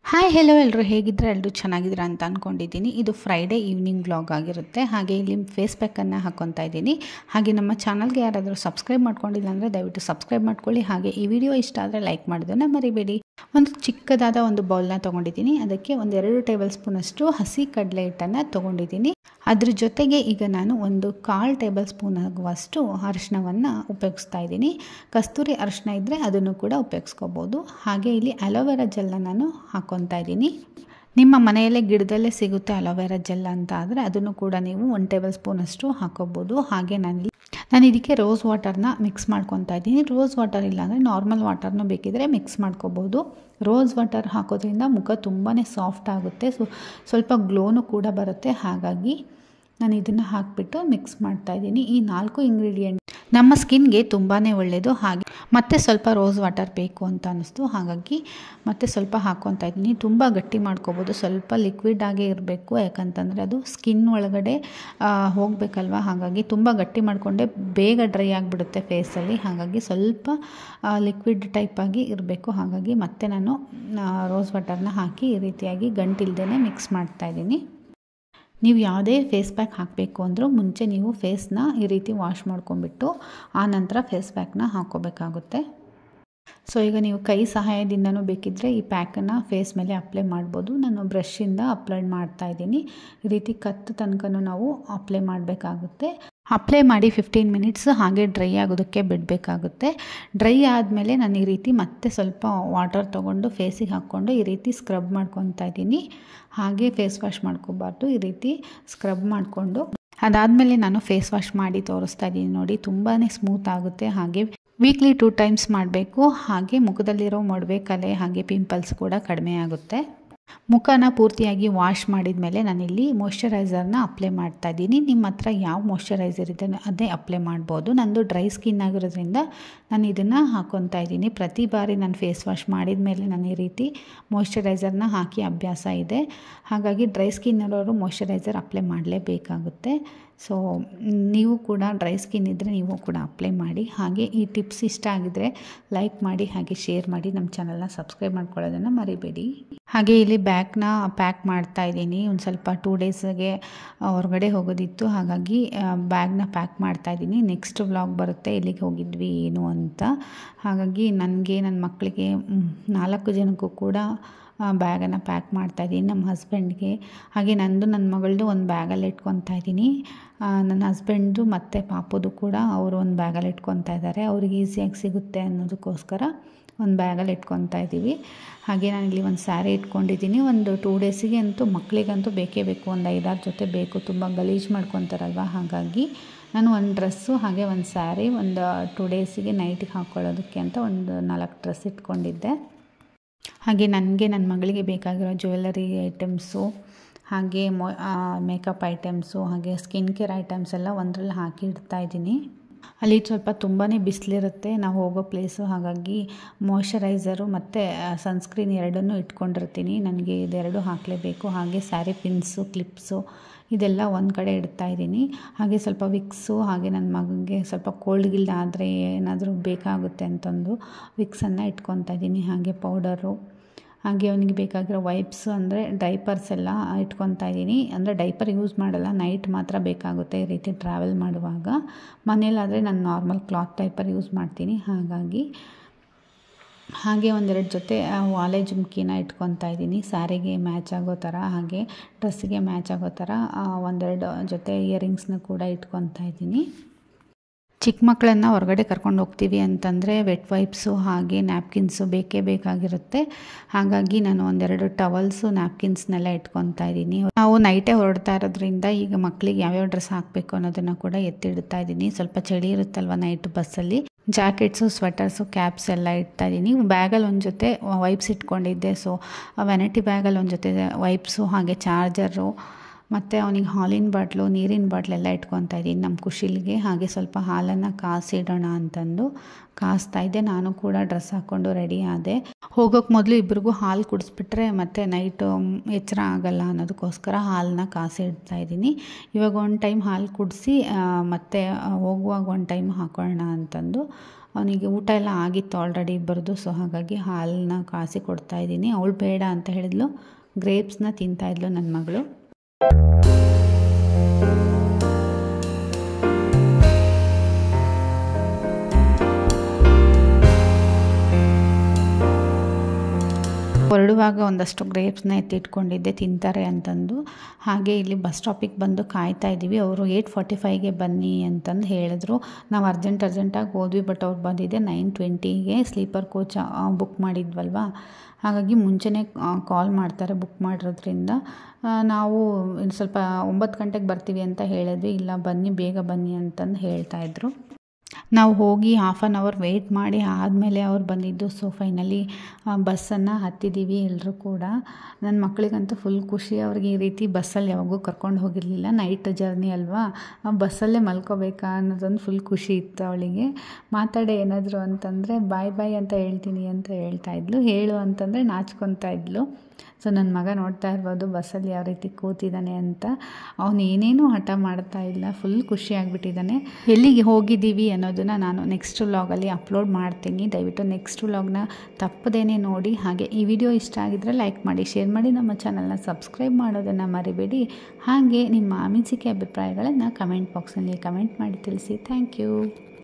hi hello ಎಲ್ಲರೂ ಹೇಗಿದ್ರೆ ಎಲ್ಲರೂ ಚೆನ್ನಾಗಿದ್ದೀರಾ ಅಂತ ಅಂದ್ಕೊಂಡಿದ್ದೀನಿ ಇದು ಫ್ರೈಡೇ ಈವ್ನಿಂಗ್ ಬ್ಲಾಗ್ ಆಗಿರುತ್ತೆ ಹಾಗೆ ಇಲ್ಲಿ ಫೇಸ್ ಪ್ಯಾಕನ್ನು ಹಾಕ್ಕೊತಾ ಇದ್ದೀನಿ ಹಾಗೆ ನಮ್ಮ ಚಾನಲ್ಗೆ ಯಾರಾದರೂ ಸಬ್ಸ್ಕ್ರೈಬ್ ಮಾಡ್ಕೊಂಡಿಲ್ಲ ಅಂದರೆ ದಯವಿಟ್ಟು ಸಬ್ಸ್ಕ್ರೈಬ್ ಮಾಡ್ಕೊಳ್ಳಿ ಹಾಗೆ ಈ ವಿಡಿಯೋ ಇಷ್ಟ ಆದರೆ ಲೈಕ್ ಮಾಡೋದನ್ನು ಮರಿಬೇಡಿ ಒಂದು ಚಿಕ್ಕದಾದ ಒಂದು ಬೌಲ್ನ ತೊಗೊಂಡಿದ್ದೀನಿ ಅದಕ್ಕೆ ಒಂದೆರಡು ಟೇಬಲ್ ಸ್ಪೂನಷ್ಟು ಹಸಿ ಕಡಲೆ ಹಿಟ್ಟನ್ನು ತೊಗೊಂಡಿದ್ದೀನಿ ಅದ್ರ ಜೊತೆಗೆ ಈಗ ನಾನು ಒಂದು ಕಾಲು ಟೇಬಲ್ ಸ್ಪೂನ್ ಆಗುವಷ್ಟು ಅರಿಶಿನವನ್ನು ಉಪಯೋಗಿಸ್ತಾ ಇದ್ದೀನಿ ಕಸ್ತೂರಿ ಅರಿಶಿನ ಇದ್ದರೆ ಅದನ್ನು ಕೂಡ ಉಪಯೋಗಿಸ್ಕೋಬೋದು ಹಾಗೆ ಇಲ್ಲಿ ಅಲೋವೆರಾ ಜೆಲ್ನ ನಾನು ಹಾಕ್ಕೊತಾ ಇದ್ದೀನಿ ನಿಮ್ಮ ಮನೆಯಲ್ಲೇ ಗಿಡದಲ್ಲೇ ಸಿಗುತ್ತೆ ಅಲೋವೆರಾ ಜೆಲ್ ಅಂತ ಆದರೆ ಅದನ್ನು ಕೂಡ ನೀವು ಒನ್ ಟೇಬಲ್ ಸ್ಪೂನಷ್ಟು ಹಾಕೋಬೋದು ಹಾಗೆ ನಾನಿಲ್ಲಿ ನಾನು ಇದಕ್ಕೆ ರೋಸ್ ವಾಟರ್ನ ಮಿಕ್ಸ್ ಮಾಡ್ಕೊತಾ ಇದ್ದೀನಿ ರೋಸ್ ವಾಟರ್ ಇಲ್ಲಾಂದರೆ ನಾರ್ಮಲ್ ವಾಟರ್ನ ಬೇಕಿದ್ರೆ ಮಿಕ್ಸ್ ಮಾಡ್ಕೋಬೋದು ರೋಸ್ ವಾಟರ್ ಹಾಕೋದ್ರಿಂದ ಮುಖ ತುಂಬಾ ಸಾಫ್ಟ್ ಆಗುತ್ತೆ ಸೊ ಸ್ವಲ್ಪ ಗ್ಲೋನು ಕೂಡ ಬರುತ್ತೆ ಹಾಗಾಗಿ ನಾನು ಇದನ್ನು ಹಾಕಿಬಿಟ್ಟು ಮಿಕ್ಸ್ ಮಾಡ್ತಾ ಇದ್ದೀನಿ ಈ ನಾಲ್ಕು ಇಂಗ್ರೀಡಿಯೆಂಟ್ ನಮ್ಮ ಸ್ಕಿನ್ಗೆ ತುಂಬಾ ಒಳ್ಳೆಯದು ಹಾಗೆ ಮತ್ತೆ ಸ್ವಲ್ಪ ರೋಸ್ ವಾಟರ್ ಬೇಕು ಅಂತ ಅನ್ನಿಸ್ತು ಹಾಗಾಗಿ ಮತ್ತೆ ಸ್ವಲ್ಪ ಹಾಕ್ಕೊತಾ ಇದ್ದೀನಿ ತುಂಬ ಗಟ್ಟಿ ಮಾಡ್ಕೋಬೋದು ಸ್ವಲ್ಪ ಲಿಕ್ವಿಡ್ ಆಗೇ ಇರಬೇಕು ಯಾಕಂತಂದರೆ ಅದು ಸ್ಕಿನ್ ಒಳಗಡೆ ಹೋಗಬೇಕಲ್ವ ಹಾಗಾಗಿ ತುಂಬ ಗಟ್ಟಿ ಮಾಡಿಕೊಂಡೆ ಬೇಗ ಡ್ರೈ ಆಗಿಬಿಡುತ್ತೆ ಫೇಸಲ್ಲಿ ಹಾಗಾಗಿ ಸ್ವಲ್ಪ ಲಿಕ್ವಿಡ್ ಟೈಪಾಗಿ ಇರಬೇಕು ಹಾಗಾಗಿ ಮತ್ತೆ ನಾನು ರೋಸ್ ವಾಟರ್ನ ಹಾಕಿ ಈ ರೀತಿಯಾಗಿ ಗಂಟಿಲ್ದೇ ಮಿಕ್ಸ್ ಮಾಡ್ತಾಯಿದ್ದೀನಿ ನೀವು ಯಾವುದೇ ಫೇಸ್ ಪ್ಯಾಕ್ ಹಾಕಬೇಕು ಅಂದರೂ ಮುಂಚೆ ನೀವು ಫೇಸ್ನ ಈ ರೀತಿ ವಾಶ್ ಮಾಡ್ಕೊಂಬಿಟ್ಟು ಆ ನಂತರ ಫೇಸ್ ಪ್ಯಾಕ್ನ ಹಾಕ್ಕೋಬೇಕಾಗುತ್ತೆ ಸೊ ಈಗ ನೀವು ಕೈ ಸಹಾಯದಿಂದನೂ ಬೇಕಿದ್ದರೆ ಈ ಪ್ಯಾಕನ್ನು ಫೇಸ್ ಮೇಲೆ ಅಪ್ಲೈ ಮಾಡ್ಬೋದು ನಾನು ಬ್ರಷಿಂದ ಅಪ್ಲೈ ಮಾಡ್ತಾ ಇದ್ದೀನಿ ಈ ರೀತಿ ಕತ್ತು ತನಕನೂ ನಾವು ಅಪ್ಲೈ ಮಾಡಬೇಕಾಗುತ್ತೆ ಅಪ್ಲೈ ಮಾಡಿ ಫಿಫ್ಟೀನ್ ಮಿನಿಟ್ಸ್ ಹಾಗೆ ಡ್ರೈ ಆಗೋದಕ್ಕೆ ಬಿಡಬೇಕಾಗುತ್ತೆ ಡ್ರೈ ಆದಮೇಲೆ ನಾನು ಈ ರೀತಿ ಮತ್ತೆ ಸ್ವಲ್ಪ ವಾಟರ್ ತೊಗೊಂಡು ಫೇಸಿಗೆ ಹಾಕ್ಕೊಂಡು ಈ ರೀತಿ ಸ್ಕ್ರಬ್ ಮಾಡ್ಕೊತಾ ಇದ್ದೀನಿ ಹಾಗೆ ಫೇಸ್ ವಾಶ್ ಮಾಡ್ಕೋಬಾರ್ದು ಈ ರೀತಿ ಸ್ಕ್ರಬ್ ಮಾಡಿಕೊಂಡು ಅದಾದಮೇಲೆ ನಾನು ಫೇಸ್ ವಾಶ್ ಮಾಡಿ ತೋರಿಸ್ತಾ ಇದ್ದೀನಿ ನೋಡಿ ತುಂಬಾ ಸ್ಮೂತ್ ಆಗುತ್ತೆ ಹಾಗೆ ವೀಕ್ಲಿ ಟೂ ಟೈಮ್ಸ್ ಮಾಡಬೇಕು ಹಾಗೆ ಮುಖದಲ್ಲಿರೋ ಮೊಡವೆ ಕಲೆ ಹಾಗೆ ಪಿಂಪಲ್ಸ್ ಕೂಡ ಕಡಿಮೆ ಆಗುತ್ತೆ ಮುಖನ ಪೂರ್ತಿಯಾಗಿ ವಾಶ್ ಮಾಡಿದ ಮೇಲೆ ನಾನಿಲ್ಲಿ ಮಾಯ್ಶ್ಚರೈಸರ್ನ ಅಪ್ಲೈ ಮಾಡ್ತಾ ಇದ್ದೀನಿ ನಿಮ್ಮ ಹತ್ರ ಯಾವ ಮಾಯ್ಶ್ಚರೈಸರ್ ಇದೆ ಅದೇ ಅಪ್ಲೈ ಮಾಡ್ಬೋದು ನಂದು ಡ್ರೈ ಸ್ಕಿನ್ ಆಗಿರೋದ್ರಿಂದ ನಾನು ಇದನ್ನು ಹಾಕ್ಕೊತಾ ಇದ್ದೀನಿ ಪ್ರತಿ ಬಾರಿ ನಾನು ಫೇಸ್ ವಾಶ್ ಮಾಡಿದ ಮೇಲೆ ನಾನು ಈ ರೀತಿ ಮಾಯ್ಶ್ಚರೈಸರ್ನ ಹಾಕಿ ಅಭ್ಯಾಸ ಇದೆ ಹಾಗಾಗಿ ಡ್ರೈ ಸ್ಕಿನ್ ಇರೋರು ಮಾಯ್ಶ್ಚರೈಸರ್ ಅಪ್ಲೈ ಮಾಡಲೇಬೇಕಾಗುತ್ತೆ ಸೊ ನೀವು ಕೂಡ ಡ್ರೈ ಸ್ಕಿನ್ ಇದ್ದರೆ ನೀವು ಕೂಡ ಅಪ್ಲೈ ಮಾಡಿ ಹಾಗೆ ಈ ಟಿಪ್ಸ್ ಇಷ್ಟ ಆಗಿದರೆ ಲೈಕ್ ಮಾಡಿ ಹಾಗೆ ಶೇರ್ ಮಾಡಿ ನಮ್ಮ ಚಾನಲ್ನ ಸಬ್ಸ್ಕ್ರೈಬ್ ಮಾಡ್ಕೊಳ್ಳೋದನ್ನು ಮರಿಬೇಡಿ ಹಾಗೆ ಇಲ್ಲಿ ಬ್ಯಾಗ್ನ ಪ್ಯಾಕ್ ಮಾಡ್ತಾ ಇದ್ದೀನಿ ಒಂದು ಸ್ವಲ್ಪ ಟೂ ಡೇಸ್ಗೆ ಹೊರಗಡೆ ಹೋಗೋದಿತ್ತು ಹಾಗಾಗಿ ಬ್ಯಾಗ್ನ ಪ್ಯಾಕ್ ಮಾಡ್ತಾ ಇದ್ದೀನಿ ನೆಕ್ಸ್ಟ್ ವ್ಲಾಗ್ ಬರುತ್ತೆ ಎಲ್ಲಿಗೆ ಹೋಗಿದ್ವಿ ಏನು ಅಂತ ಹಾಗಾಗಿ ನನಗೆ ನನ್ನ ಮಕ್ಕಳಿಗೆ ನಾಲ್ಕು ಜನಕ್ಕೂ ಕೂಡ ಬ್ಯಾಗನ್ನು ಪ್ಯಾಕ್ ಮಾಡ್ತಾಯಿದ್ದೀನಿ ನಮ್ಮ ಹಸ್ಬೆಂಡ್ಗೆ ಹಾಗೆ ನಂದು ನನ್ನ ಮಗಳದು ಒಂದು ಬ್ಯಾಗಲ್ಲಿ ಇಟ್ಕೊತಾ ಇದ್ದೀನಿ ನನ್ನ ಹಸ್ಬೆಂಡ್ದು ಮತ್ತು ಪಾಪದು ಕೂಡ ಅವರು ಒಂದು ಬ್ಯಾಗಲ್ಲಿ ಇಟ್ಕೊತಾ ಇದ್ದಾರೆ ಅವ್ರಿಗೆ ಈಸಿಯಾಗಿ ಸಿಗುತ್ತೆ ಅನ್ನೋದಕ್ಕೋಸ್ಕರ ಒಂದು ಬ್ಯಾಗಲ್ಲಿ ಇಟ್ಕೊತಾ ಇದ್ದೀವಿ ಹಾಗೆ ನಾನು ಇಲ್ಲಿ ಒಂದು ಸ್ಯಾರಿ ಇಟ್ಕೊಂಡಿದ್ದೀನಿ ಒಂದು ಟೂ ಡೇಸಿಗೆ ಅಂತೂ ಮಕ್ಕಳಿಗಂತೂ ಬೇಕೇ ಬೇಕು ಒಂದು ಐದಾರು ಜೊತೆ ಬೇಕು ತುಂಬ ಗಲೀಜು ಮಾಡ್ಕೊತಾರಲ್ವ ಹಾಗಾಗಿ ನಾನು ಒಂದು ಡ್ರೆಸ್ಸು ಹಾಗೆ ಒಂದು ಸ್ಯಾರಿ ಒಂದು ಟೂ ಡೇಸಿಗೆ ನೈಟಿಗೆ ಹಾಕ್ಕೊಳ್ಳೋದಕ್ಕೆ ಅಂತ ಒಂದು ನಾಲ್ಕು ಡ್ರೆಸ್ ಇಟ್ಕೊಂಡಿದ್ದೆ ಹಾಗೆ ನನಗೆ ನನ್ನ ಮಗಳಿಗೆ ಬೇಕಾಗಿರೋ ಜ್ಯುವೆಲರಿ ಐಟಮ್ಸು ಹಾಗೆ ಮೊ ಮೇಕಪ್ ಐಟಮ್ಸು ಹಾಗೆ ಸ್ಕಿನ್ ಕೇರ್ ಐಟಮ್ಸ್ ಎಲ್ಲ ಒಂದರಲ್ಲಿ ಹಾಕಿ ಇಡ್ತಾ ಇದ್ದೀನಿ ಅಲ್ಲಿ ಸ್ವಲ್ಪ ತುಂಬಾ ಬಿಸಿಲಿರುತ್ತೆ ನಾವು ಹೋಗೋ ಪ್ಲೇಸು ಹಾಗಾಗಿ ಮಾಯ್ಶ್ಚರೈಸರು ಮತ್ತು ಸನ್ಸ್ಕ್ರೀನ್ ಎರಡನ್ನೂ ಇಟ್ಕೊಂಡಿರ್ತೀನಿ ನನಗೆ ಇದೆರಡು ಹಾಕಲೇಬೇಕು ಹಾಗೆ ಸ್ಯಾರಿ ಪಿನ್ಸು ಕ್ಲಿಪ್ಸು ಇದೆಲ್ಲ ಒಂದು ಕಡೆ ಇಡ್ತಾ ಇದ್ದೀನಿ ಹಾಗೆ ಸ್ವಲ್ಪ ವಿಕ್ಸು ಹಾಗೆ ನನ್ನ ಮಗನಿಗೆ ಸ್ವಲ್ಪ ಕೋಲ್ಡ್ ಗಿಲ್ಡ್ ಆದರೆ ಏನಾದರೂ ಬೇಕಾಗುತ್ತೆ ಅಂತಂದು ವಿಕ್ಸನ್ನು ಇಟ್ಕೊತಾ ಇದ್ದೀನಿ ಹಾಗೆ ಪೌಡರು ಹಾಗೆ ಅವನಿಗೆ ಬೇಕಾಗಿರೋ ವೈಪ್ಸ್ ಅಂದರೆ ಡೈಪರ್ಸ್ ಎಲ್ಲ ಇಟ್ಕೊತಾ ಇದ್ದೀನಿ ಅಂದರೆ ಡೈಪರ್ ಯೂಸ್ ಮಾಡಲ್ಲ ನೈಟ್ ಮಾತ್ರ ಬೇಕಾಗುತ್ತೆ ಈ ರೀತಿ ಟ್ರಾವೆಲ್ ಮಾಡುವಾಗ ಮನೇಲಾದರೆ ನಾನು ನಾರ್ಮಲ್ ಕ್ಲಾತ್ ಡೈಪರ್ ಯೂಸ್ ಮಾಡ್ತೀನಿ ಹಾಗಾಗಿ ಹಾಗೆ ಒಂದೆರಡು ಜೊತೆ ವಾಲೆ ಜುಮ್ಕಿನ ಇಟ್ಕೊತಾ ಇದ್ದೀನಿ ಸ್ಯಾರಿಗೆ ಮ್ಯಾಚ್ ಆಗೋ ಥರ ಹಾಗೆ ಡ್ರೆಸ್ಸಿಗೆ ಮ್ಯಾಚ್ ಆಗೋ ಥರ ಒಂದೆರಡು ಜೊತೆ ಇಯರಿಂಗ್ಸ್ನ ಕೂಡ ಇಟ್ಕೊತಾ ಇದ್ದೀನಿ ಚಿಕ್ಕ ಮಕ್ಕಳನ್ನ ಹೊರಗಡೆ ಕರ್ಕೊಂಡು ಹೋಗ್ತೀವಿ ಅಂತಂದರೆ ವೆಟ್ ವೈಪ್ಸು ಹಾಗೆ ನ್ಯಾಪ್ಕಿನ್ಸು ಬೇಕೇ ಬೇಕಾಗಿರುತ್ತೆ ಹಾಗಾಗಿ ನಾನು ಒಂದೆರಡು ಟವಲ್ಸು ನ್ಯಾಪ್ಕಿನ್ಸ್ನೆಲ್ಲ ಇಟ್ಕೊತಾ ಇದ್ದೀನಿ ನಾವು ನೈಟೇ ಹೊರಡ್ತಾ ಇರೋದ್ರಿಂದ ಈಗ ಮಕ್ಕಳಿಗೆ ಯಾವ್ಯಾವ ಡ್ರೆಸ್ ಹಾಕಬೇಕು ಅನ್ನೋದನ್ನು ಕೂಡ ಎತ್ತಿಡ್ತಾ ಇದ್ದೀನಿ ಸ್ವಲ್ಪ ಚಳಿ ಇರುತ್ತಲ್ವ ನೈಟ್ ಬಸ್ಸಲ್ಲಿ ಜಾಕೆಟ್ಸು ಸ್ವೆಟರ್ಸು ಕ್ಯಾಪ್ಸ್ ಎಲ್ಲ ಇಡ್ತಾ ಇದ್ದೀನಿ ಬ್ಯಾಗಲ್ಲಿ ಒಂದು ಜೊತೆ ವೈಪ್ಸ್ ಇಟ್ಕೊಂಡಿದ್ದೆ ಸೊ ವೆನೈಟಿ ಬ್ಯಾಗಲ್ಲಿ ಒಂದು ಜೊತೆ ವೈಪ್ಸು ಹಾಗೆ ಚಾರ್ಜರು ಮತ್ತು ಅವನಿಗೆ ಹಾಲಿನ ಬಾಟ್ಲು ನೀರಿನ ಬಾಟ್ಲೆಲ್ಲ ಇಟ್ಕೊತಾ ಇದ್ದೀನಿ ನಮ್ಮ ಖುಷಿಲಿಗೆ ಹಾಗೆ ಸ್ವಲ್ಪ ಹಾಲನ್ನು ಕಾಸಿಡೋಣ ಅಂತಂದು ಕಾಸ್ತಾ ಇದ್ದೆ ನಾನು ಕೂಡ ಡ್ರೆಸ್ ಹಾಕ್ಕೊಂಡು ರೆಡಿ ಆದೆ ಹೋಗೋಕ್ಕೆ ಮೊದಲು ಇಬ್ರಿಗೂ ಹಾಲು ಕುಡಿಸ್ಬಿಟ್ರೆ ಮತ್ತು ನೈಟು ಎಚ್ಚರ ಆಗಲ್ಲ ಅನ್ನೋದಕ್ಕೋಸ್ಕರ ಹಾಲನ್ನ ಕಾಸಿ ಇಡ್ತಾ ಇದ್ದೀನಿ ಇವಾಗ ಒಂದು ಟೈಮ್ ಹಾಲು ಕುಡಿಸಿ ಮತ್ತು ಹೋಗುವಾಗ ಒಂದು ಟೈಮ್ ಹಾಕೊಳ್ಳೋಣ ಅಂತಂದು ಅವನಿಗೆ ಊಟ ಎಲ್ಲ ಆಗಿತ್ತು ಆಲ್ರೆಡಿ ಇಬ್ಬರದು ಸೊ ಹಾಗಾಗಿ ಹಾಲನ್ನ ಕಾಸಿ ಕೊಡ್ತಾ ಇದ್ದೀನಿ ಅವಳು ಬೇಡ ಅಂತ ಹೇಳಿದ್ಲು ಗ್ರೇಪ್ಸ್ನ ತಿಂತಾಯಿದ್ಲು ನನ್ನ ಮಗಳು ಹೊರಡುವಾಗ ಒಂದಷ್ಟು ಗ್ರೇಪ್ಸ್ನ ಎತ್ತಿಟ್ಕೊಂಡಿದ್ದೆ ತಿಂತಾರೆ ಅಂತಂದು ಹಾಗೆ ಇಲ್ಲಿ ಬಸ್ ಸ್ಟಾಪಿಗೆ ಬಂದು ಕಾಯ್ತಾ ಇದ್ದೀವಿ ಅವರು ಏಯ್ಟ್ ಫಾರ್ಟಿ ಫೈವ್ಗೆ ಬನ್ನಿ ಅಂತಂದು ಹೇಳಿದ್ರು ನಾವು ಅರ್ಜೆಂಟ್ ಅರ್ಜೆಂಟಾಗಿ ಹೋದ್ವಿ ಬಟ್ ಅವ್ರು ಬಂದಿದ್ದೆ ನೈನ್ ಟ್ವೆಂಟಿಗೆ ಸ್ಲೀಪರ್ ಕೋಚ್ ಬುಕ್ ಮಾಡಿದ್ವಲ್ವಾ ಹಾಗಾಗಿ ಮುಂಚೆನೇ ಕಾಲ್ ಮಾಡ್ತಾರೆ ಬುಕ್ ಮಾಡಿರೋದ್ರಿಂದ ನಾವು ಇನ್ನು ಸ್ವಲ್ಪ ಒಂಬತ್ತು ಗಂಟೆಗೆ ಬರ್ತೀವಿ ಅಂತ ಹೇಳಿದ್ವಿ ಇಲ್ಲ ಬನ್ನಿ ಬೇಗ ಬನ್ನಿ ಅಂತಂದು ಹೇಳ್ತಾಯಿದ್ರು ನಾವು ಹೋಗಿ ಹಾಫ್ ಆನ್ ಅವರ್ ವೆಯ್ಟ್ ಮಾಡಿ ಆದಮೇಲೆ ಅವ್ರು ಬಂದಿದ್ದು ಸೊ ಫೈನಲಿ ಬಸ್ಸನ್ನು ಹತ್ತಿದ್ದೀವಿ ಎಲ್ಲರೂ ಕೂಡ ನನ್ನ ಮಕ್ಕಳಿಗಂತೂ ಫುಲ್ ಖುಷಿ ಅವ್ರಿಗೆ ಈ ರೀತಿ ಬಸ್ಸಲ್ಲಿ ಯಾವಾಗೂ ಕರ್ಕೊಂಡು ಹೋಗಿರಲಿಲ್ಲ ನೈಟ್ ಜರ್ನಿ ಅಲ್ವಾ ಬಸ್ಸಲ್ಲೇ ಮಲ್ಕೋಬೇಕಾ ಅನ್ನೋದೊಂದು ಫುಲ್ ಖುಷಿ ಇತ್ತು ಅವಳಿಗೆ ಮಾತಾಡೆ ಏನಾದರೂ ಅಂತಂದರೆ ಬಾಯ್ ಬಾಯ್ ಅಂತ ಹೇಳ್ತೀನಿ ಅಂತ ಹೇಳ್ತಾ ಇದ್ಲು ಹೇಳು ಅಂತಂದರೆ ನಾಚ್ಕೊತಾ ಇದ್ಲು ಸೊ ನನ್ನ ಮಗ ನೋಡ್ತಾ ಇರ್ಬೋದು ಬಸ್ಸಲ್ಲಿ ಯಾವ ರೀತಿ ಕೂತಿದ್ದಾನೆ ಅಂತ ಅವನು ಏನೇನೂ ಹಠ ಮಾಡ್ತಾ ಇಲ್ಲ ಫುಲ್ ಖುಷಿ ಆಗಿಬಿಟ್ಟಿದ್ದಾನೆ ಎಲ್ಲಿಗೆ ಹೋಗಿದ್ದೀವಿ ಅನ್ನೋದನ್ನು ನಾನು ನೆಕ್ಸ್ಟ್ ವ್ಲಾಗಲ್ಲಿ ಅಪ್ಲೋಡ್ ಮಾಡ್ತೀನಿ ದಯವಿಟ್ಟು ನೆಕ್ಸ್ಟ್ ವ್ಲಾಗ್ನ ತಪ್ಪದೇನೆ ನೋಡಿ ಹಾಗೆ ಈ ವಿಡಿಯೋ ಇಷ್ಟ ಆಗಿದ್ದರೆ ಲೈಕ್ ಮಾಡಿ ಶೇರ್ ಮಾಡಿ ನಮ್ಮ ಚಾನಲ್ನ ಸಬ್ಸ್ಕ್ರೈಬ್ ಮಾಡೋದನ್ನು ಮರಿಬೇಡಿ ಹಾಗೆ ನಿಮ್ಮ ಅನಿಸಿಕೆ ಅಭಿಪ್ರಾಯಗಳನ್ನು ಕಮೆಂಟ್ ಬಾಕ್ಸಲ್ಲಿ ಕಮೆಂಟ್ ಮಾಡಿ ತಿಳಿಸಿ ಥ್ಯಾಂಕ್ ಯು